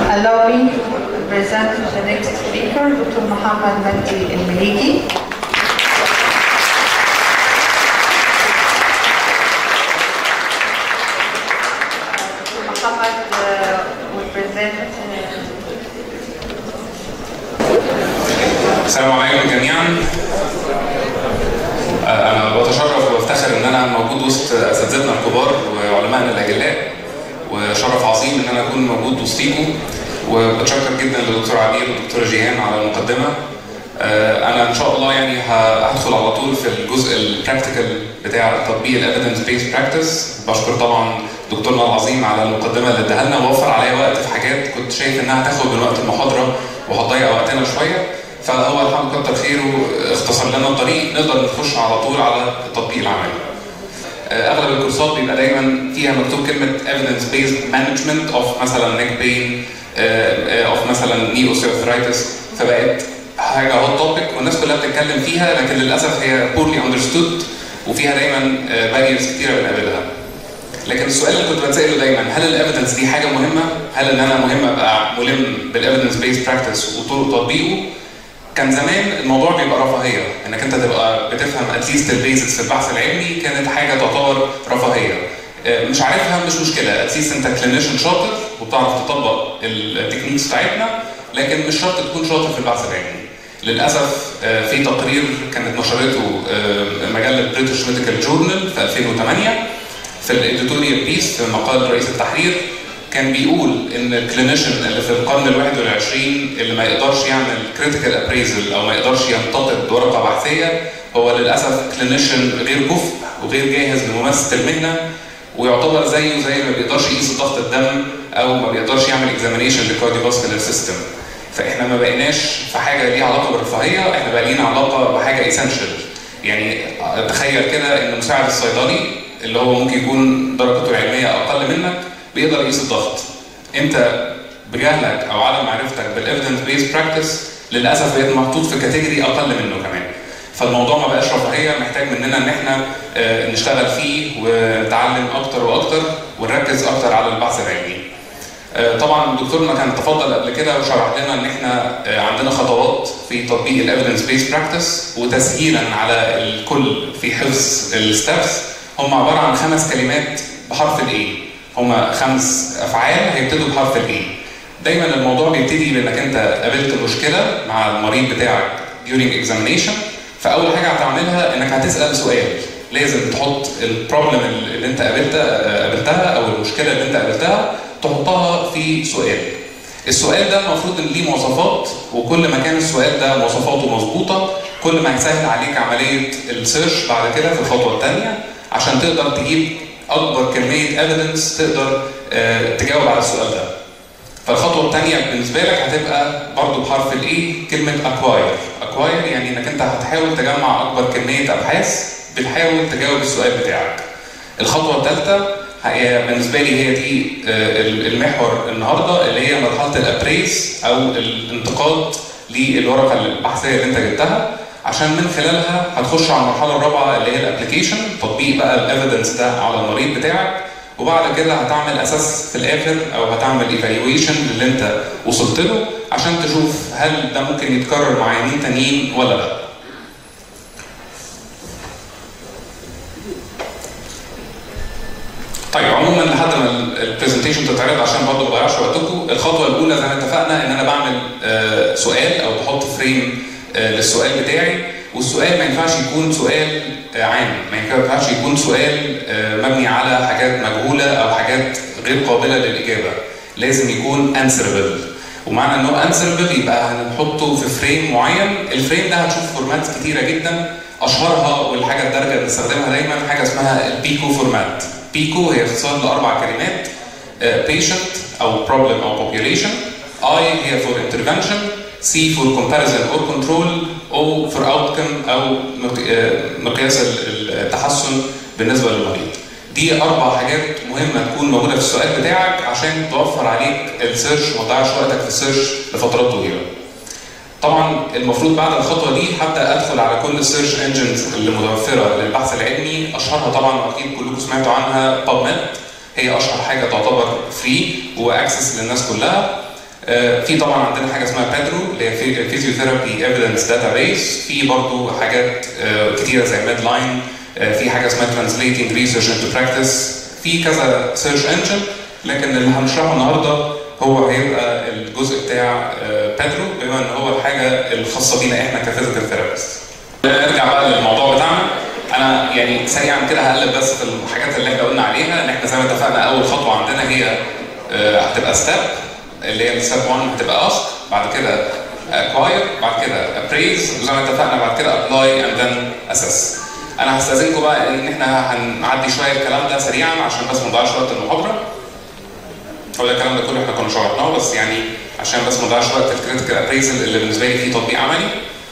Allow me to present the next speaker, Dr. Muhammad Mandi El-Maliki. Dr. Muhammad uh, will present uh, السلام عليكم جميعا آه، انا بتشرف وافتخر ان انا موجود وسط اساتذتنا الكبار وعلمائنا الاجلاء وشرف عظيم ان انا اكون موجود وسطيكم وبتشكر جدا للدكتور عبير والدكتور جيهان على المقدمه آه، انا ان شاء الله يعني ه- هدخل على طول في الجزء البراكتيكال بتاع تطبيق الايفيدنس بيس براكتس بشكر طبعا دكتورنا العظيم على المقدمه اللي اداها لنا ووفر عليا وقت في حاجات كنت شايف انها هتاخد من وقت المحاضره وهتضيع وقتنا شويه فهو الحمد كتر خيره اختصر لنا الطريق نقدر نخش على طول على التطبيق العملي. آه، اغلب الكورسات بيبقى دايما فيها مكتوب كلمه evidence based management of مثلا neck pain of مثلا knee osteoarthritis فبقت حاجه هوت توبيك والناس كلها بتتكلم فيها لكن للاسف هي poorly understood وفيها دايما باريرز كتيره بنقابلها. لكن السؤال اللي كنت بتساله دايما هل الايفيدنس دي حاجه مهمه؟ هل ان انا مهم ابقى ملم بالايفيدنس بيست براكتس وطرق تطبيقه؟ كان زمان الموضوع بيبقى رفاهيه انك انت تبقى بتفهم اتليست البيزكس في البحث العلمي كانت حاجه تعتبر رفاهيه آه، مش عارفها مش مشكله اتليست انت كلينيشن شاطر وبتعرف تطبق التكنيكس بتاعتنا لكن مش شرط تكون شاطر في البحث العلمي للاسف آه، في تقرير كانت نشرته آه، مجله بريتش ميديكال جورنال في 2008 في الاديتوريال بيس في مقال رئيس التحرير كان بيقول ان الكلينيشن اللي في القرن ال 21 اللي ما يقدرش يعمل كريتيكال ابريزل او ما يقدرش ينتقد ورقه بحثيه هو للاسف كلينيشن غير كفء وغير جاهز لممارسه المهنه ويعتبر زيه زي ما بيقدرش يقيس ضغط الدم او ما بيقدرش يعمل اكزامينيشن للكارديوفاسكولار سيستم فاحنا ما بقيناش في حاجه ليها علاقه بالرفاهيه احنا بقى لينا علاقه بحاجه اسينشال يعني تخيل كده ان مساعد الصيدلي اللي هو ممكن يكون درجته العلميه اقل منك بيقدر يقيس الضغط انت بجهلك او عدم معرفتك بالايفيدنس بيس براكتس للاسف بقيت محطوط في كاتيجوري اقل منه كمان فالموضوع ما بقاش رفاهيه محتاج مننا ان احنا آه، نشتغل فيه ونتعلم اكتر واكتر ونركز اكتر على البحث العلمي آه، طبعا دكتورنا كان تفضل قبل كده وشرح لنا ان احنا آه، عندنا خطوات في تطبيق الايفيدنس بيس براكتس وتسهيلا على الكل في حفظ الستبس هم عباره عن خمس كلمات بحرف الاي هم خمس افعال هيبتدوا بحرف الاي دايما الموضوع بيبتدي بانك انت قابلت مشكله مع المريض بتاعك during examination فاول حاجه هتعملها انك هتسال سؤال لازم تحط البروبلم اللي انت قابلتها قابلتها او المشكله اللي انت قابلتها تحطها في سؤال السؤال ده المفروض ان ليه مواصفات وكل ما كان السؤال ده مواصفاته مظبوطه كل ما هيسهل عليك عمليه السيرش بعد كده في الخطوه الثانيه عشان تقدر تجيب اكبر كميه ايفيدنس تقدر آه، تجاوب على السؤال ده. فالخطوه الثانيه بالنسبه لك هتبقى برضو بحرف الاي كلمه اكواير اكواير يعني انك انت هتحاول تجمع اكبر كميه ابحاث بتحاول تجاوب السؤال بتاعك الخطوه الثالثه هي بالنسبه لي هي دي آه، المحور النهارده اللي هي مرحله الابريس او الانتقاد للورقه البحثيه اللي انت جبتها عشان من خلالها هتخش على المرحله الرابعه اللي هي الابلكيشن تطبيق بقى الايفيدنس ده على المريض بتاعك وبعد كده هتعمل اساس في الاخر او هتعمل ايفالويشن للي انت وصلت له عشان تشوف هل ده ممكن يتكرر مع عيانين تانيين ولا لا. طيب عموما لحد ما البرزنتيشن تتعرض عشان برضه ما اضيعش وقتكم الخطوه الاولى زي ما اتفقنا ان انا بعمل آه، سؤال او بحط فريم آه، للسؤال بتاعي والسؤال ما ينفعش يكون سؤال آه، عام ما ينفعش يكون سؤال آه، مبني على حاجات مجهوله او حاجات غير قابله للاجابه لازم يكون انسربل ومعنى ان هو انسربل يبقى هنحطه في فريم معين الفريم ده هتشوف فورمات كتيره جدا اشهرها والحاجه الدارجه اللي بنستخدمها دايما حاجه اسمها البيكو فورمات بيكو هي اختصار لاربع كلمات patient او problem او population I هي for intervention C for comparison or control O for outcome او مق- آه، مقياس ال- التحسن بالنسبه للمريض دي اربع حاجات مهمه تكون موجوده في السؤال بتاعك عشان توفر عليك السيرش وما تضيعش وقتك في السيرش لفترات طويله طبعا المفروض بعد الخطوه دي هبدا ادخل على كل السيرش انجنز اللي متوفره للبحث العلمي اشهرها طبعا اكيد كلكم سمعتوا عنها PubMed هي اشهر حاجه تعتبر فري واكسس للناس كلها آه، في طبعا عندنا حاجه اسمها بادرو اللي هي فيزيوثيرابي ايفيدنس داتا بيس في برضو حاجات آه، كتيره زي ميد لاين في حاجه اسمها ترانسليتنج ريسيرش انتو براكتس في كذا سيرش انجن لكن اللي هنشرحه النهارده هو هيبقى الجزء بتاع بادرو بما ان هو الحاجه الخاصه بينا احنا كفيزيكال ثيرابيست نرجع بقى للموضوع بتاعنا انا يعني سريعا كده هقلب بس في الحاجات اللي احنا قلنا عليها ان احنا زي ما اتفقنا اول خطوه عندنا هي آه، هتبقى ستيب اللي هي الستيب 1 هتبقى اسك بعد كده اكواير بعد كده ابريز وزي ما اتفقنا بعد كده ابلاي اند ذن اسس انا هستاذنكم بقى ان احنا هنعدي شويه الكلام ده سريعا عشان بس ما نضيعش وقت المحاضره هو ده الكلام ده كله احنا كنا شرحناه بس يعني عشان بس ما نضيعش وقت الكريتيكال ابريزل اللي بالنسبه لي فيه تطبيق عملي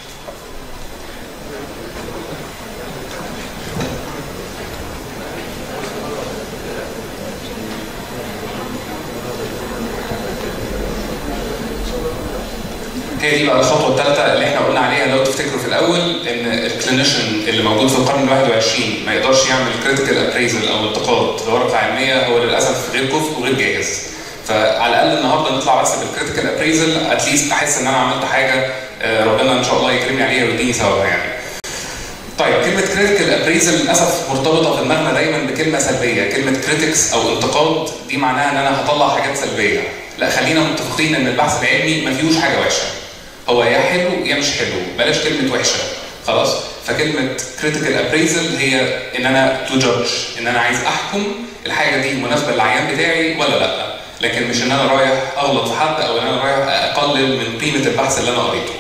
هي دي بقى الخطوه الثالثه اللي احنا قلنا عليها لو تفتكروا في الاول ان الكلينيشن اللي موجود في القرن ال 21 ما يقدرش يعمل كريتيكال ابريزل او التقاط لورقه علميه هو للاسف غير كفء وغير جاهز فعلى الاقل النهارده نطلع بس بالكريتيكال ابريزل اتليست احس ان انا عملت حاجه آه، ربنا ان شاء الله يكرمني عليها ويديني ثوابها يعني. طيب كلمة كريتيكال ابريزل للأسف مرتبطة في دماغنا دايما بكلمة سلبية، كلمة كريتكس أو انتقاد دي معناها إن أنا هطلع حاجات سلبية، لا خلينا متفقين إن البحث العلمي ما فيهوش حاجة وحشة. هو يا حلو يا مش حلو، بلاش كلمة وحشة، خلاص؟ فكلمة كريتيكال ابريزل هي إن أنا تو جادج، إن أنا عايز أحكم الحاجة دي مناسبة للعيان بتاعي ولا لأ، لكن مش إن أنا رايح أغلط في حد أو إن أنا رايح أقلل من قيمة البحث اللي أنا قريته.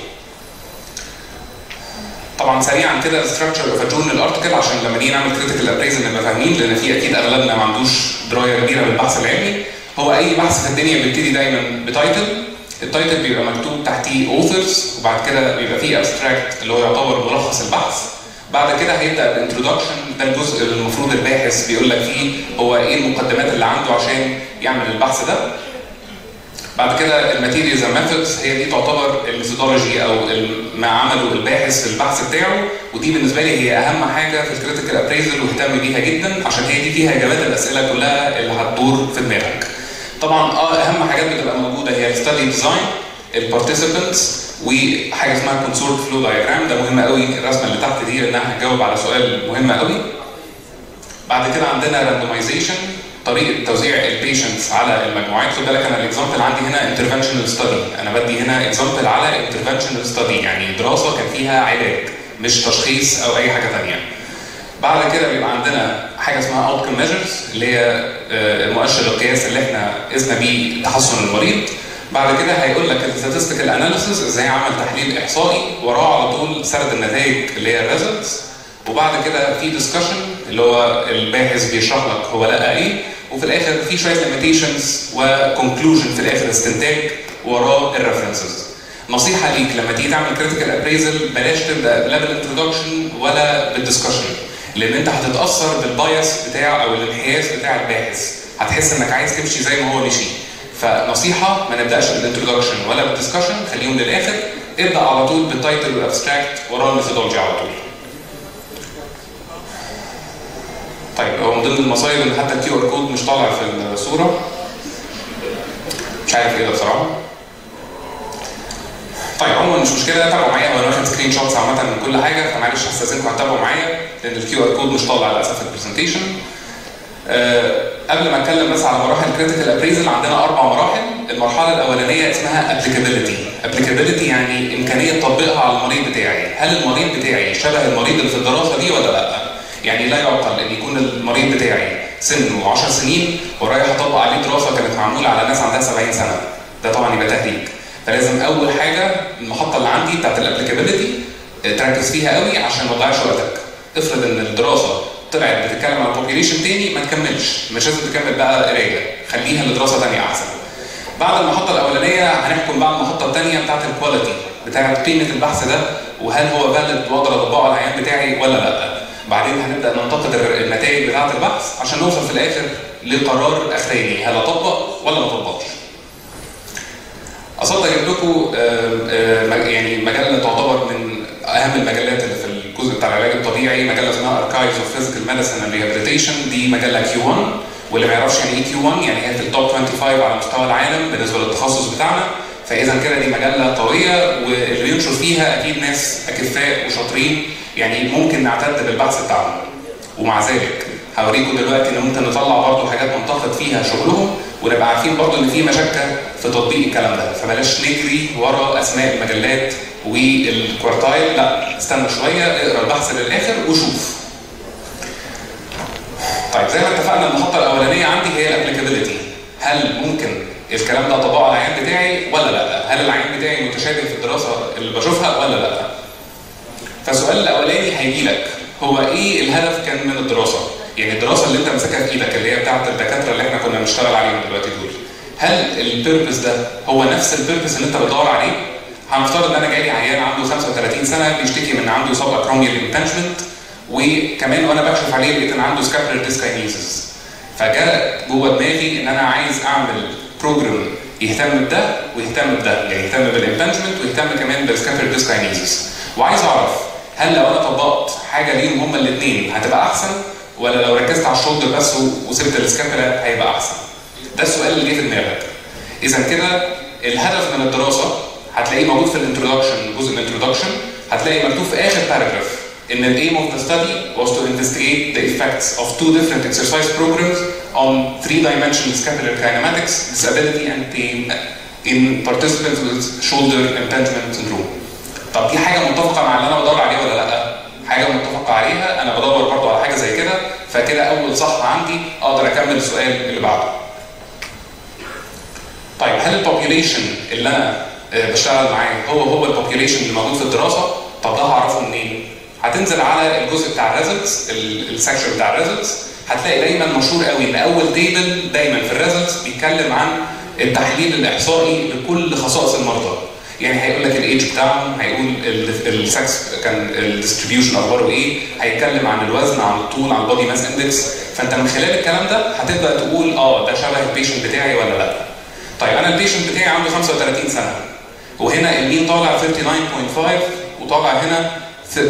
طبعا سريعا كده ستراكشر اوف جورنال ارتكل عشان لما نيجي نعمل كريتيكال ابريزل نبقى فاهمين لان في اكيد اغلبنا ما عندوش درايه كبيره بالبحث العلمي هو اي بحث في الدنيا بيبتدي دايما بتايتل التايتل بيبقى مكتوب تحتيه اوثرز وبعد كده بيبقى فيه ابستراكت اللي هو يعتبر ملخص البحث بعد كده هيبدا الانترودكشن ده الجزء اللي المفروض الباحث بيقول لك فيه هو ايه المقدمات اللي عنده عشان يعمل البحث ده بعد كده الماتيريالز اند ميثودز هي دي تعتبر الميثودولوجي او ما عمله الباحث في البحث بتاعه ودي بالنسبه لي هي اهم حاجه في الكريتيكال ابريزل واهتم بيها جدا عشان هي دي فيها اجابات الاسئله كلها اللي هتدور في دماغك. طبعا اه اهم حاجات بتبقى موجوده هي الستادي ديزاين البارتيسيبنتس وحاجه اسمها كونسورت فلو دايجرام ده مهم قوي الرسمه اللي تحت دي لانها هتجاوب على سؤال مهم قوي. بعد كده عندنا راندومايزيشن طريقه توزيع البيشنتس على المجموعات خد بالك انا الاكزامبل عندي هنا انترفنشنال ستادي انا بدي هنا اكزامبل على انترفنشنال ستادي يعني دراسه كان فيها علاج مش تشخيص او اي حاجه ثانيه بعد كده بيبقى عندنا حاجه اسمها اوت ميجرز اللي هي آه، مؤشر القياس اللي احنا قسنا بيه تحسن المريض بعد كده هيقول لك الستاتستيكال اناليسيس ازاي عمل تحليل احصائي وراه على طول سرد النتائج اللي هي الريزلتس وبعد كده في ديسكشن اللي هو الباحث بيشرح لك هو لقى ايه وفي الاخر في شويه ليميتيشنز وكونكلوجن في الاخر استنتاج وراه الريفرنسز نصيحه ليك لما تيجي تعمل كريتيكال ابريزل بلاش تبدا لا بالانترودكشن ولا بالدسكشن لان انت هتتاثر بالبايس بتاع او الانحياز بتاع الباحث هتحس انك عايز تمشي زي ما هو مشي فنصيحه ما نبداش بالانترودكشن ولا بالدسكشن خليهم للاخر ابدا على طول بالتايتل والابستراكت وراه الميثودولوجي على طول طيب هو من ضمن المصايب ان حتى الكيو ار كود مش طالع في الصوره مش عارف ايه ده بصراحه طيب عموما مش مشكله تابعوا معايا وانا واخد سكرين شوتس عامه من كل حاجه فمعلش هستاذنكم هتتابعوا معايا لان الكيو ار كود مش طالع للاسف في البرزنتيشن أه قبل ما اتكلم بس على مراحل كريتيكال ابريزل عندنا اربع مراحل المرحله الاولانيه اسمها ابليكابيلتي ابليكابيلتي يعني امكانيه تطبيقها على المريض بتاعي هل المريض بتاعي شبه المريض اللي في الدراسه دي ولا لا يعني لا يعقل ان يكون المريض بتاعي سنه 10 سنين ورايح اطبق عليه دراسه كانت معموله على ناس عندها 70 سنه ده طبعا يبقى تهريج فلازم اول حاجه المحطه اللي عندي بتاعت الابليكابيلتي تركز فيها قوي عشان ما تضيعش وقتك افرض ان الدراسه طلعت بتتكلم على بوبيليشن تاني ما تكملش مش لازم تكمل بقى قرايه خليها لدراسه ثانيه احسن بعد المحطه الاولانيه هنحكم بقى المحطه الثانيه بتاعت الكواليتي بتاعت قيمه البحث ده وهل هو فاليد واقدر اطبقه على العيان بتاعي ولا لا بعدين هنبدا ننتقد النتائج بتاعه البحث عشان نوصل في الاخر لقرار اخراني هل اطبق ولا ما اطبقش. قصدت اجيب لكم يعني مجله تعتبر من اهم المجلات اللي في الجزء بتاع العلاج الطبيعي مجله اسمها اركايفز اوف فيزيكال ميديسن اند ريهابيليتيشن دي مجله كيو 1 واللي ما يعرفش يعني ايه كيو 1 يعني هي في التوب 25 على مستوى العالم بالنسبه للتخصص بتاعنا فاذا كده دي مجله قويه واللي بينشر فيها اكيد ناس اكفاء وشاطرين يعني ممكن نعتد بالبحث بتاعهم ومع ذلك هوريكم دلوقتي ان ممكن نطلع برضه حاجات منتقد فيها شغلهم ونبقى عارفين برضه ان في مشكه في تطبيق الكلام ده فبلاش نجري ورا اسماء المجلات والكوارتايل لا استنى شويه اقرا البحث للاخر وشوف طيب زي ما اتفقنا المحطه الاولانيه عندي هي الابليكابيلتي هل ممكن الكلام ده اطبقه على العيان بتاعي ولا لا؟ هل العيان بتاعي متشابه في الدراسه اللي بشوفها ولا لا؟ فالسؤال الاولاني هيجي لك هو ايه الهدف كان من الدراسه؟ يعني الدراسه اللي انت ماسكها في ايدك اللي هي بتاعت الدكاتره اللي احنا كنا بنشتغل عليهم دلوقتي دول هل البيربس ده هو نفس البيربس اللي انت بتدور عليه؟ هنفترض ان انا جاي لي عيان عنده 35 سنه بيشتكي من عنده سب اكروميال امبنشمنت وكمان وانا بكشف عليه لقيت ان عنده سكابلر ديسكاينيزس فجاء جوه دماغي ان انا عايز اعمل بروجرام يهتم بده ويهتم بده يعني يهتم بالامبنجمنت ويهتم كمان بالسكابلر ديسكاينيزس وعايز اعرف هل لو انا طبقت حاجه ليهم هما الاثنين هتبقى احسن ولا لو ركزت على الشولدر بس وسبت السكابلر هيبقى احسن ده السؤال اللي جه في دماغك اذا كده الهدف من الدراسه هتلاقيه موجود في الانترودكشن جزء من الانترودكشن هتلاقي مكتوب في اخر باراجراف ان the aim of the study was to investigate the effects of two different exercise programs on three-dimensional scapular kinematics, disability and pain in participants with shoulder impingement syndrome. طب دي حاجة متفقة مع اللي أنا بدور عليه ولا لأ؟ حاجة متفقة عليها أنا بدور برضه على حاجة زي كده فكده أول صح عندي أقدر أكمل السؤال اللي بعده. طيب هل البوبيوليشن اللي أنا بشتغل معاه هو هو البوبيوليشن اللي موجود في الدراسة؟ طب ده هعرفه منين؟ هتنزل على الجزء بتاع الريزلتس السكشن بتاع الريزلتس هتلاقي دايما مشهور قوي ان اول تيبل دايما في الريزلتس بيتكلم عن التحليل الاحصائي لكل خصائص المرضى يعني هيقول لك الايدج بتاعهم هيقول السكس كان الديستريبيوشن اخباره ايه هيتكلم عن الوزن عن الطول عن البودي ماس اندكس فانت من خلال الكلام ده هتبدا تقول اه ده شبه البيشنت بتاعي ولا لا طيب انا البيشنت بتاعي عنده 35 سنه وهنا المين طالع 39.5 وطالع هنا 33.4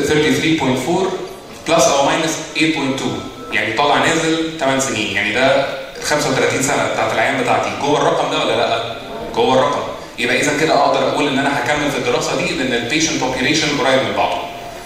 بلس او ماينس 8.2 يعني طالع نازل 8 سنين يعني ده 35 سنه بتاعت العيان بتاعتي جوه الرقم ده ولا لا؟ جوه الرقم يبقى اذا كده اقدر اقول ان انا هكمل في الدراسه دي لان البيشنت بوبيوليشن قريب من بعضه.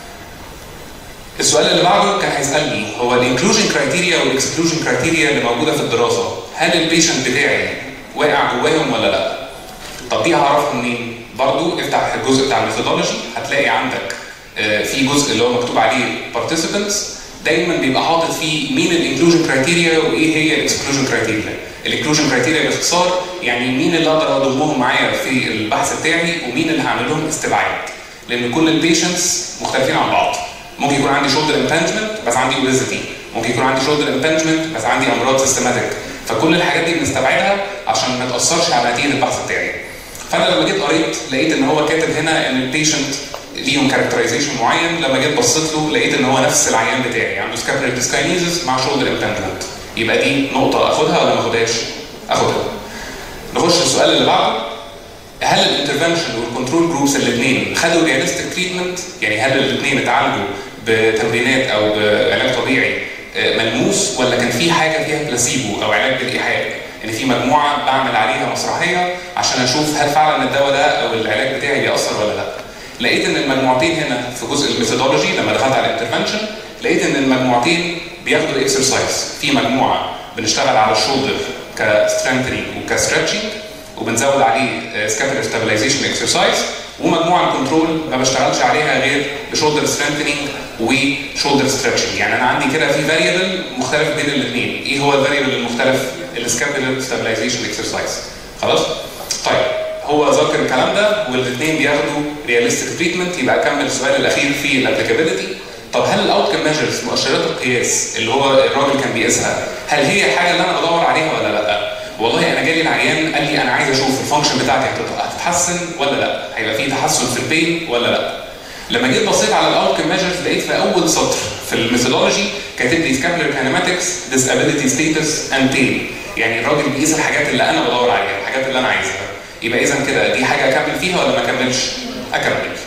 السؤال اللي بعده كان هيسالني هو الانكلوجن كرايتيريا والاكسكلوجن كرايتيريا اللي موجوده في الدراسه هل البيشنت بتاعي واقع جواهم ولا لا؟ طب دي هعرفها منين؟ برضو افتح الجزء بتاع الميثودولوجي هتلاقي عندك في جزء اللي هو مكتوب عليه participants دايما بيبقى حاطط فيه مين الانكلوجن كرايتيريا وايه هي الاكسكلوجن كرايتيريا. الانكلوجن كرايتيريا باختصار يعني مين اللي اقدر اضمهم معايا في البحث بتاعي ومين اللي هعمل لهم استبعاد. لان كل البيشنتس مختلفين عن بعض. ممكن يكون عندي شولدر امبنجمنت بس عندي اوبيزيتي. ممكن يكون عندي شولدر امبنجمنت بس عندي امراض سيستماتيك. فكل الحاجات دي بنستبعدها عشان ما تاثرش على نتيجه البحث بتاعي. فانا لما جيت قريت لقيت ان هو كاتب هنا ان البيشنت ليهم كاركترايزيشن معين لما جيت بصيت له لقيت ان هو نفس العيان بتاعي عنده سكابلر ديسكاينيزس مع شولدر امبنجمنت يبقى دي نقطه اخدها ولا ما اخدهاش؟ اخدها. نخش السؤال اللي بعده هل الانترفنشن والكنترول جروبس الاثنين خدوا رياليستيك تريتمنت؟ يعني هل الاثنين اتعالجوا بتمرينات او بعلاج طبيعي ملموس ولا كان في حاجه فيها بلاسيبو او علاج بالايحاء؟ ان في مجموعه بعمل عليها مسرحيه عشان اشوف هل فعلا الدواء ده او العلاج بتاعي بيأثر ولا لا. لقيت ان المجموعتين هنا في جزء الميثودولوجي لما دخلت على الانترفنشن لقيت ان المجموعتين بياخدوا الاكسرسايز في مجموعه بنشتغل على الشولدر كسترينثنينج وكستريتشنج وبنزود عليه سكابلر ستابلايزيشن اكسرسايز ومجموعه الكنترول ما بشتغلش عليها غير بشولدر سترينثنينج وشولدر ستريتشنج يعني انا عندي كده في فاريبل مختلف بين الاثنين ايه هو الفاريبل المختلف السكابلر ستابلايزيشن اكسرسايز خلاص طيب هو ذاكر الكلام ده والاثنين بياخدوا رياليستيك تريتمنت يبقى اكمل السؤال الاخير في الابليكابيلتي طب هل الاوت كم ميجرز مؤشرات القياس اللي هو الراجل كان بيقيسها هل هي الحاجه اللي انا بدور عليها ولا لا؟ والله انا جالي العيان قال لي انا عايز اشوف الفانكشن بتاعتي هتتحسن ولا لا؟ هيبقى في تحسن في البين ولا لا؟ لما جيت بصيت على الاوت كم ميجرز لقيت في اول سطر في الميثودولوجي كاتب لي سكابلر كاينماتكس disability ستيتس اند بين يعني الراجل بيقيس الحاجات اللي انا بدور عليها الحاجات اللي انا عايزها يبقى اذا كده دي حاجه اكمل فيها ولا ما اكملش؟ اكمل.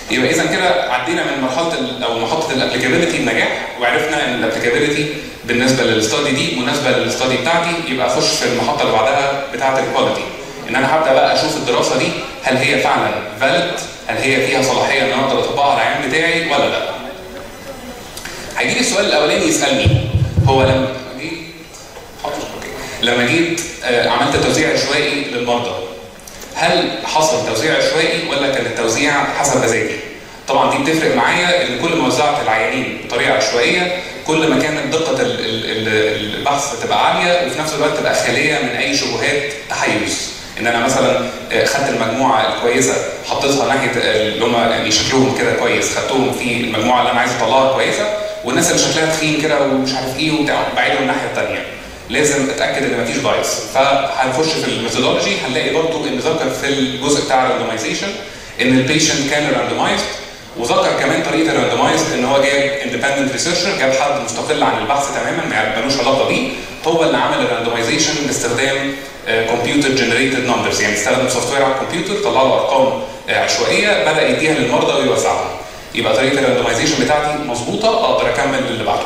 يبقى اذا كده عدينا من مرحله ال- او محطه الابليكابيلتي النجاح وعرفنا ان الابليكابيلتي بالنسبه للستادي دي مناسبه للستادي بتاعتي يبقى اخش في المحطه اللي بعدها بتاعه الكواليتي ان انا هبدا بقى اشوف الدراسه دي هل هي فعلا فاليد هل هي فيها صلاحيه ان انا اقدر اطبقها على العيان بتاعي ولا لا هيجي لي السؤال الاولاني يسالني هو لما جيت حاضر اوكي لما جيت آه، عملت توزيع عشوائي للمرضى هل حصل توزيع عشوائي ولا كان التوزيع حسب مزاجي؟ طبعا دي بتفرق معايا ان كل ما وزعت العيانين بطريقه عشوائيه كل ما كانت دقه ال- ال- ال- البحث تبقى عاليه وفي نفس الوقت تبقى خاليه من اي شبهات تحيز ان انا مثلا آه، خدت المجموعه الكويسه حطيتها ناحيه آه، اللي هم يعني شكلهم كده كويس خدتهم في المجموعه اللي انا عايز اطلعها كويسه والناس اللي شكلها تخين كده ومش عارف ايه وبتاع بعيدهم الناحيه الثانيه لازم اتاكد ان مفيش بايس فهنخش في الميثودولوجي هنلاقي برضو ان ذكر في الجزء بتاع الراندومايزيشن ان البيشنت كان راندومايزد وذكر كمان طريقه الراندومايزد ان هو جاب اندبندنت ريسيرشر جاب حد مستقل عن البحث تماما ما ملوش علاقه بيه هو اللي عمل الراندومايزيشن باستخدام كمبيوتر جنريتد نمبرز يعني استخدم سوفت وير على الكمبيوتر طلع له ارقام آه، عشوائيه بدا يديها للمرضى ويوزعها يبقى طريقه الراندومايزيشن بتاعتي مظبوطه اقدر اكمل اللي بعده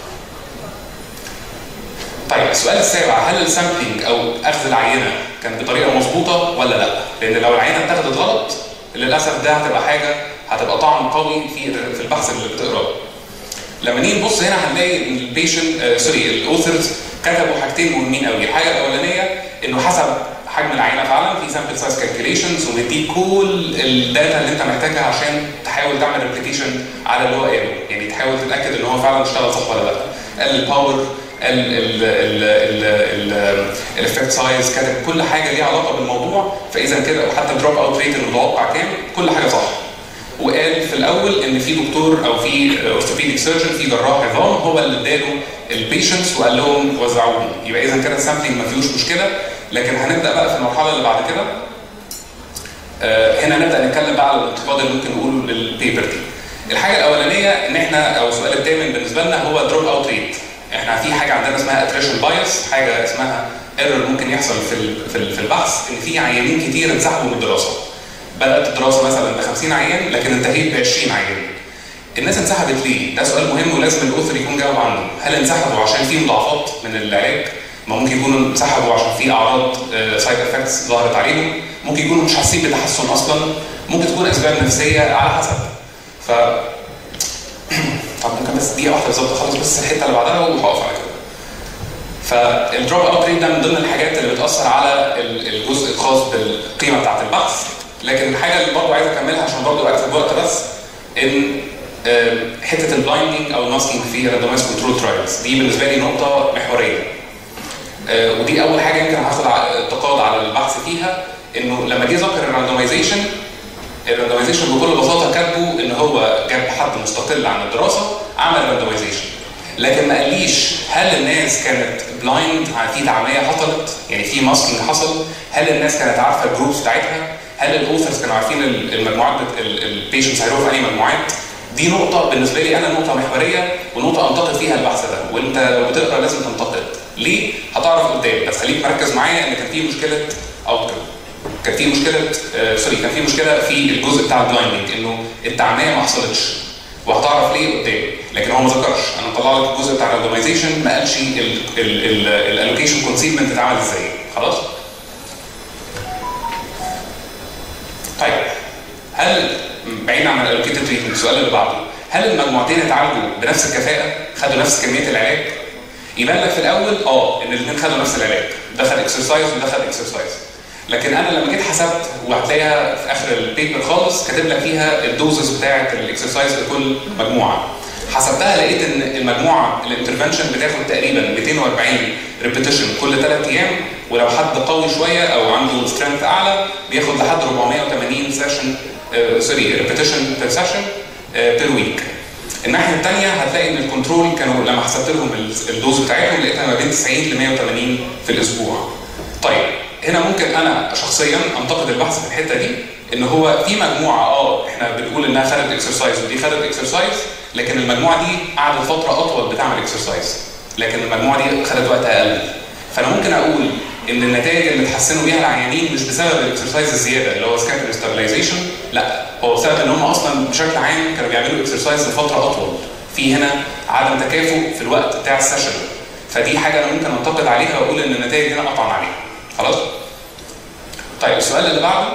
طيب السؤال السابع هل السامبلينج او اخذ العينه كان بطريقه مظبوطه ولا لا؟ لان لو العينه اتاخدت غلط للاسف ده هتبقى حاجه هتبقى طعم قوي في في البحث اللي بتقراه. لما نيجي نبص هنا هنلاقي ان البيشنت آه سوري الاوثرز كتبوا حاجتين مهمين قوي، الحاجه الاولانيه انه حسب حجم العينه فعلا في سامبل سايز كالكوليشنز ومديك كل الداتا اللي انت محتاجها عشان تحاول تعمل ريبليكيشن على اللي هو قاله، يعني تحاول تتاكد ان هو فعلا اشتغل صح ولا لا. قال الباور الافكت سايز كاتب كل حاجه ليها علاقه بالموضوع فاذا كده وحتى الدروب اوت ريت المتوقع كام كل حاجه صح وقال في الاول ان في دكتور او في اورثوبيديك سيرجن في جراح عظام هو اللي اداله البيشنتس وقال لهم وزعوهم يبقى اذا كده السامبلينج ما فيهوش مشكله لكن هنبدا بقى في المرحله اللي بعد كده آه، هنا نبدا نتكلم بقى على الانتقاد اللي ممكن نقوله للبيبر دي الحاجه الاولانيه ان احنا او السؤال الثامن بالنسبه لنا هو دروب اوت ريت احنا في حاجه عندنا اسمها اتريشن بايس حاجه اسمها ايرور ممكن يحصل في ال- في ال- في البحث ان في عيانين كتير انسحبوا من الدراسه بدات الدراسه مثلا ب 50 عيان لكن انتهيت ب 20 عيان الناس انسحبت ليه؟ ده سؤال مهم ولازم الاوثر يكون جاوب عنه، هل انسحبوا عشان في مضاعفات من العلاج؟ ما ممكن يكونوا انسحبوا عشان في اعراض سايد افكتس ظهرت عليهم، ممكن يكونوا مش حاسين بتحسن اصلا، ممكن تكون اسباب نفسيه على حسب. ف طب ممكن بس دقيقه واحده بالظبط اخلص بس الحته اللي بعدها وهقف على كده. فالدروب اوت ريت ده من ضمن الحاجات اللي بتاثر على ال- الجزء الخاص بالقيمه بتاعه البحث لكن الحاجه اللي برضه عايز اكملها عشان برضه اكتب وقت بس ان آه، حته البلايندنج او الماسكينج في راندومايز كنترول ترايلز دي بالنسبه لي نقطه محوريه آه، ودي اول حاجه يمكن هاخد ع- انتقاد على البحث فيها انه لما جه ذكر الراندومايزيشن الراندومايزيشن بكل بساطه كاتبه ان هو جاب حد مستقل عن الدراسه عمل راندومايزيشن لكن ما قاليش هل الناس كانت بلايند في تعميه حصلت يعني في ماسكينج حصل هل الناس كانت عارفه الجروبس بتاعتها هل الاوثرز كانوا عارفين ال- المجموعات البيشنتس هيروحوا في اي مجموعات دي نقطة بالنسبة لي أنا نقطة محورية ونقطة أنتقد فيها البحث ده، وأنت لو بتقرا لازم تنتقد. ليه؟ هتعرف قدام، بس خليك مركز معايا إن كان في مشكلة أوتكم. كان في مشكلة آه سوري كان في مشكلة في الجزء بتاع البلايندنج إنه التعمية ما حصلتش. وهتعرف ليه قدام، لكن هو ما ذكرش، أنا مطلع لك الجزء بتاع الراندومايزيشن ما قالش الالوكيشن كونسيلمنت اتعمل ازاي، خلاص؟ طيب هل بعيد عن الالوكيتد تريتمنت السؤال اللي بعده هل المجموعتين اتعالجوا بنفس الكفاءه؟ خدوا نفس كميه العلاج؟ يبان لك في الاول اه ان الاثنين خدوا نفس العلاج ده خد اكسرسايز وده خد اكسرسايز لكن انا لما جيت حسبت وهتلاقيها في اخر البيبر خالص كاتب لك فيها الدوزز بتاعه الاكسرسايز لكل مجموعه حسبتها لقيت ان المجموعه الانترفنشن بتاخد تقريبا 240 ريبيتيشن كل ثلاث ايام ولو حد قوي شويه او عنده سترينث اعلى بياخد لحد 480 سيشن سوري ريبيتيشن بير سيشن بير ويك الناحيه الثانيه هتلاقي ان الكنترول كانوا لما حسبت لهم ال- الدوز بتاعتهم لقيتها ما بين 90 ل 180 في الاسبوع. طيب هنا ممكن انا شخصيا انتقد البحث في الحته دي ان هو في مجموعه اه احنا بنقول انها خدت اكسرسايز ودي خدت اكسرسايز لكن المجموعه دي قعدت فتره اطول بتعمل اكسرسايز لكن المجموعه دي خدت وقت اقل فانا ممكن اقول ان النتائج اللي اتحسنوا بيها العيانين مش بسبب الاكسرسايز الزياده اللي هو سكاتر ستابلايزيشن لا هو بسبب ان هم اصلا بشكل عام كانوا بيعملوا اكسرسايز لفتره اطول في هنا عدم تكافؤ في الوقت بتاع السيشن فدي حاجه انا ممكن انتقد عليها واقول ان النتائج هنا قطعا عليها خلاص طيب السؤال اللي بعده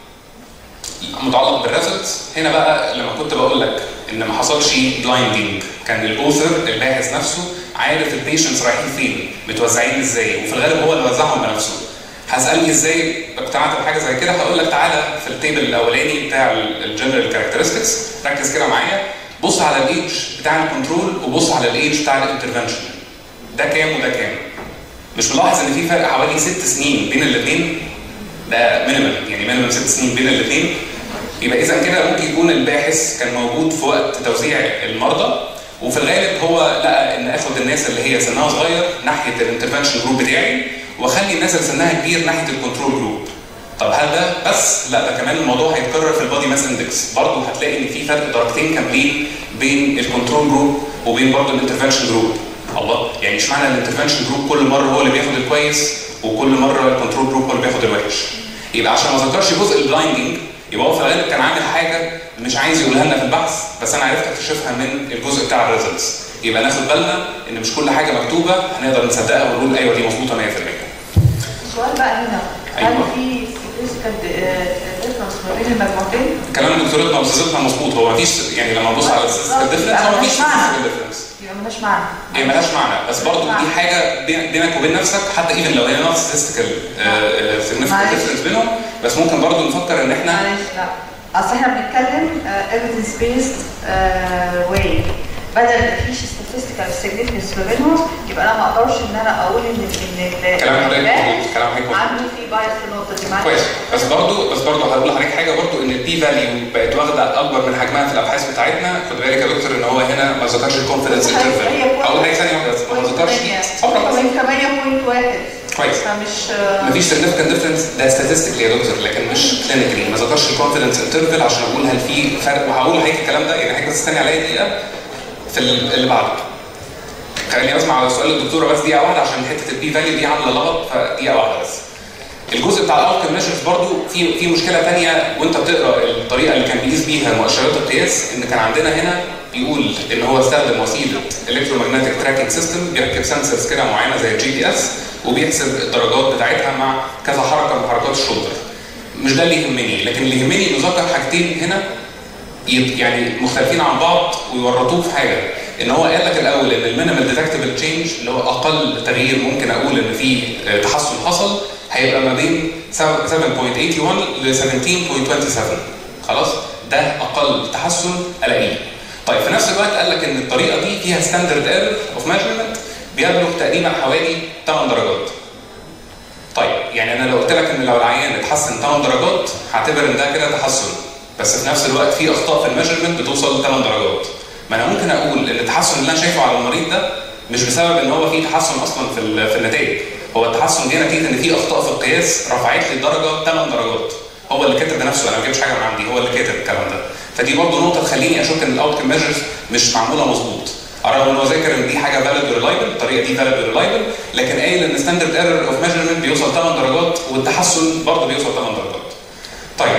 متعلق بالريزلتس هنا بقى لما كنت بقول لك ان ما حصلش بلايندنج كان الاوثر الباحث نفسه عارف البيشنتس رايحين فين متوزعين ازاي وفي الغالب هو اللي وزعهم بنفسه هسالني ازاي اقتنعت بحاجه زي كده هقول لك تعالى في التيبل الاولاني بتاع الجنرال كاركترستكس ركز كده معايا بص على الايدج بتاع الكنترول وبص على الايدج بتاع الانترفنشن ده كام وده كام مش ملاحظ ان في فرق حوالي ست سنين بين الاثنين ده مينيمم يعني مينيمم ست سنين بين الاثنين يبقى اذا كده ممكن يكون الباحث كان موجود في وقت توزيع المرضى وفي الغالب هو لقى ان اخد الناس اللي هي سنها صغير ناحيه الانترفنشن جروب بتاعي واخلي الناس اللي سنها كبير ناحيه الكنترول جروب طب هل ده بس؟ لا ده كمان الموضوع هيتكرر في البادي ماس اندكس برضه هتلاقي ان في فرق درجتين كاملين بين الكنترول جروب وبين برضه الانترفنشن جروب الله يعني مش معنى الانترفنشن جروب كل مره هو اللي بياخد الكويس وكل مره الكنترول جروب هو اللي بياخد الوحش يبقى عشان ما ذكرش جزء البلايندنج يبقى هو في الغالب كان عامل حاجه مش عايز يقولها لنا في البحث بس انا عرفت اكتشفها من الجزء بتاع الريزلتس يبقى ناخد بالنا ان مش كل حاجه مكتوبه هنقدر نصدقها ونقول ايوه دي مظبوطه 100% السؤال بقى هنا هل أيوة. في significant difference ما بين المجموعتين؟ كلام دكتورتنا واستاذتنا مظبوط هو مفيش يعني لما نبص على الديفرنس هو مفيش ديفرنس يبقى مالهاش معنى هي ملهاش معنى بس برضه دي حاجه بين- بينك وبين نفسك حتى ايفن لو هي نوت statistical significant معلش. difference بينهم بس ممكن برضه نفكر ان احنا معلش لا اصل احنا بنتكلم uh, evidence based uh, way بدل ما فيش statistical significance ما بينهم يبقى انا ما اقدرش ان انا اقول ان ان ال- كلام حضرتك الباحث مظبوط كلام حضرتك مظبوط عنده في بايس في النقطه دي معلش كويس بس برضه بس برضه هقول لحضرتك حاجه برضه ان البي فاليو بقت واخده اكبر من حجمها في الابحاث بتاعتنا خد بالك يا دكتور ان هو هنا ما ذكرش الكونفدنس انترفال اول حاجه ثانيه واحده بس ما ذكرش صبرا بس 8.1 كويس فمش مفيش significant difference ده statistically يا دكتور لكن مش clinically ما ذكرش الكونفدنس انترفال عشان اقول هل في فرق وهقول لحضرتك الكلام ده يعني حضرتك بس استني عليا دقيقه في ال- اللي بعده خليني اسمع على سؤال الدكتوره بس دقيقه واحده عشان حته البي فاليو دي عامله لغط فدقيقه واحده بس الجزء بتاع الاوتكم ميجرز برضو في في مشكله ثانيه وانت بتقرا الطريقه اللي كان بيقيس بيها مؤشرات القياس ان كان عندنا هنا بيقول ان هو استخدم وسيله الكترومagnetic تراكنج سيستم بيركب سنسرز كده معينه زي الجي بي اس وبيحسب الدرجات بتاعتها مع كذا حركه من حركات الشولدر مش ده اللي يهمني لكن اللي يهمني انه ذكر حاجتين هنا يب- يعني مختلفين عن بعض ويورطوه في حاجه ان هو قال لك الاول ان المينيمال ديتكتبل تشينج اللي هو اقل تغيير ممكن اقول ان في آه، تحسن حصل هيبقى ما بين 7.81 ل 17.27 خلاص ده اقل تحسن الاقيه طيب في نفس الوقت قال لك ان الطريقه دي فيها ستاندرد ايرور اوف ميجرمنت بيبلغ تقريبا حوالي 8 درجات طيب يعني انا لو قلت لك ان لو العيان اتحسن 8 درجات هعتبر ان ده كده تحسن بس في نفس الوقت في اخطاء في الميجرمنت بتوصل ل 8 درجات ما انا ممكن اقول ان التحسن اللي انا شايفه على المريض ده مش بسبب ان هو في تحسن اصلا في ال- في النتائج هو التحسن جه نتيجه ان في اخطاء في القياس رفعت لي الدرجه 8 درجات هو اللي كاتب بنفسه انا ما جبتش حاجه من عندي هو اللي كاتب الكلام ده فدي برضه نقطه تخليني اشك ان الاوت كم ميجرز مش معموله مظبوط رغم ان هو ذاكر ان دي حاجه فاليد وريلايبل الطريقه دي فاليد وريلايبل لكن قايل ان ستاندرد ايرور اوف ميجرمنت بيوصل 8 درجات والتحسن برضه بيوصل 8 درجات. طيب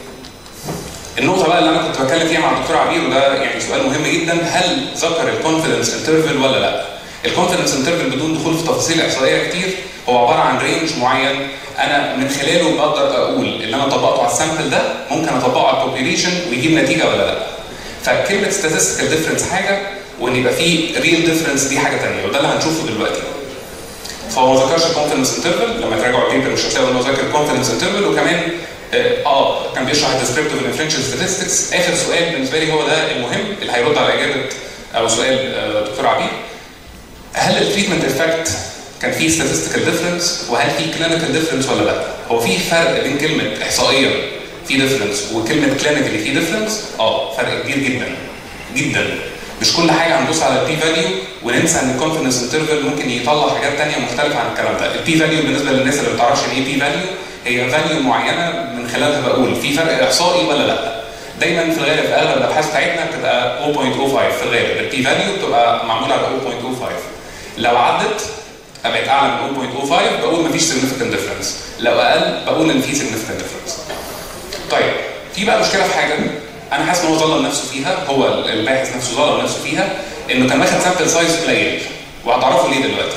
النقطة بقى اللي أنا كنت بتكلم فيها مع الدكتور عبير وده يعني سؤال مهم جدا هل ذكر الكونفدنس انترفال ولا لا؟ الكونفدنس انترفال بدون دخول في تفاصيل إحصائية كتير هو عبارة عن رينج معين أنا من خلاله بقدر أقول اللي أنا طبقته على السامبل ده ممكن أطبقه على البوبيليشن ويجيب نتيجة ولا لا؟ فكلمة statistical difference حاجة وإن يبقى في real difference دي حاجة تانية وده اللي هنشوفه دلوقتي. فهو ما ذكرش الكونفدنس انترفال لما تراجعوا البيبر مش هتلاقوا انه ذاكر الكونفدنس انترفال وكمان اه آه، كان بيشرح الديسكريبتيف والانفرنشال ستاتستكس اخر سؤال بالنسبه لي هو ده المهم اللي هيرد على اجابه او سؤال آه، دكتور عبير هل التريتمنت افكت كان فيه statistical difference وهل في clinical difference ولا لا؟ هو في فرق بين كلمه احصائيا في difference وكلمه clinically في difference؟ اه فرق كبير جدا جدا مش كل حاجه هندوس على البي فاليو وننسى ان الكونفدنس انترفال ممكن يطلع حاجات ثانيه مختلفه عن الكلام ده البي فاليو بالنسبه للناس اللي ما بتعرفش يعني ايه بي فاليو هي فاليو معينه من خلالها بقول في فرق احصائي ولا لا دايما في الغالب في اغلب الابحاث بتاعتنا بتبقى 0.05 في الغالب البي فاليو بتبقى معموله على 0.05 لو عدت بقت اعلى من 0.05 بقول مفيش significant difference لو اقل بقول ان في significant difference طيب في بقى مشكله في حاجه انا حاسس ان هو ظلم نفسه فيها هو الباحث نفسه ظلم نفسه فيها انه كان واخد سامبل سايز قليل وهتعرفوا ليه دلوقتي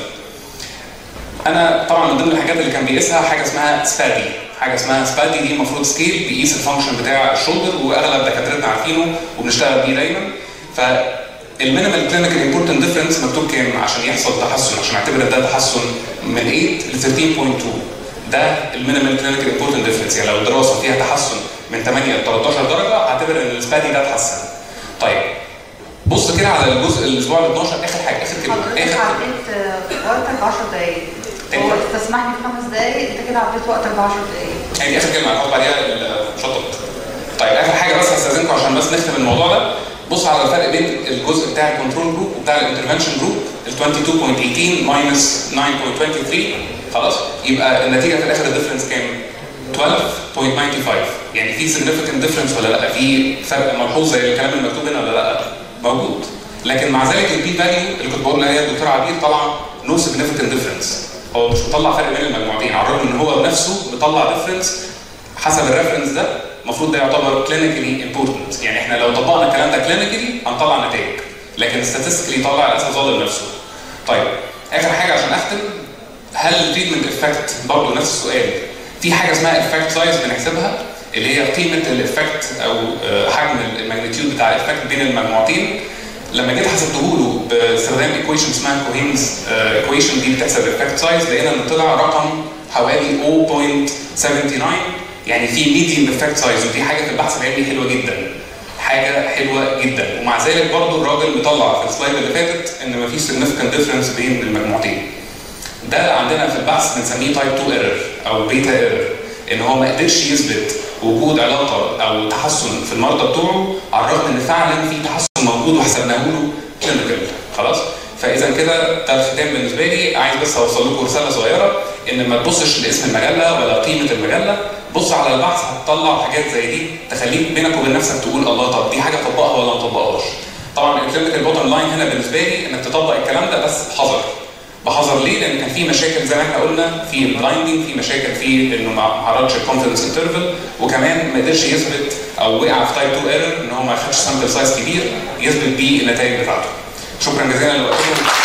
انا طبعا من ضمن الحاجات اللي كان بيقيسها حاجه اسمها سبادي حاجه اسمها سبادي دي المفروض سكيل بيقيس الفانكشن بتاع الشولدر واغلب دكاترتنا عارفينه وبنشتغل بيه دايما فالمينيمال كلينيكال امبورتنت ديفرنس مكتوب كام عشان يحصل تحسن عشان اعتبر ده تحسن من 8 ل 13.2 ده المينيمال كلينيكال امبورتنت ديفرنس يعني لو الدراسه فيها تحسن من 8 ل 13 درجه اعتبر ان السبادي ده اتحسن طيب بص كده على الجزء الاسبوع ال 12 اخر حاجه اخر كلمه حضرتك اخر كلمه عديت آه، وقتك 10 دقايق تاني هو مرة. استسمحني في خمس دقايق انت كده عديت وقتك ب 10 دقايق يعني دي اخر كلمه هنحط عليها الشطط طيب اخر حاجه بس هستاذنكم عشان بس نختم الموضوع ده بص على الفرق بين الجزء بتاع الكنترول جروب وبتاع الانترفنشن جروب ال 22.18 ماينس 9.23 خلاص يبقى النتيجه في الاخر الديفرنس كام؟ 12.95 يعني في significant difference ولا لا؟ في فرق ملحوظ زي الكلام المكتوب هنا ولا لا؟ موجود لكن مع ذلك البي فاليو اللي كنت بقول عليها الدكتور عبير طبعا نو significant difference هو مش مطلع فرق بين المجموعتين على الرغم ان هو بنفسه مطلع ديفرنس حسب الريفرنس ده المفروض ده يعتبر كلينيكالي امبورتنت يعني احنا لو طبقنا الكلام ده كلينيكالي هنطلع نتائج لكن statistically طلع للاسف ظالم نفسه طيب اخر حاجه عشان اختم هل التريتمنت افكت برضه نفس السؤال في حاجه اسمها افكت سايز بنحسبها اللي هي قيمه الافكت او آه، حجم الماجنتيود بتاع الافكت بين المجموعتين لما جيت حسبته له باستخدام ايكويشن اسمها كوهينز ايكويشن دي بتحسب الافكت سايز لقينا ان طلع رقم حوالي 0.79 يعني في ميديم افكت سايز ودي حاجه في البحث العلمي حلوه جدا حاجه حلوه جدا ومع ذلك برضه الراجل مطلع في السلايد اللي فاتت ان مفيش significant difference بين المجموعتين ده عندنا في البحث بنسميه تايب 2 ايرور او بيتا ايرور ان هو ما قدرش يثبت وجود علاقه او تحسن في المرضى بتوعه على الرغم ان فعلا في تحسن موجود وحسبناه له كلينيكال خلاص فاذا كده ده الختام بالنسبه لي عايز بس اوصل لكم رساله صغيره ان ما تبصش لاسم المجله ولا قيمه المجله بص على البحث هتطلع حاجات زي دي تخليك بينك وبين نفسك تقول الله طب دي حاجه طبقها ولا ما طبقهاش طبعا الكلينيكال بوتtom لاين هنا بالنسبه لي انك تطبق الكلام ده بس بحذر بحذر ليه؟ لان كان في مشاكل زي ما احنا قلنا في البلايندنج في مشاكل في انه ما عرضش الكونفدنس انترفل وكمان ما قدرش يثبت او وقع في تايب 2 ايرور ان هو ما خدش سامبل سايز كبير يثبت بيه النتائج بتاعته. شكرا جزيلا لوقتكم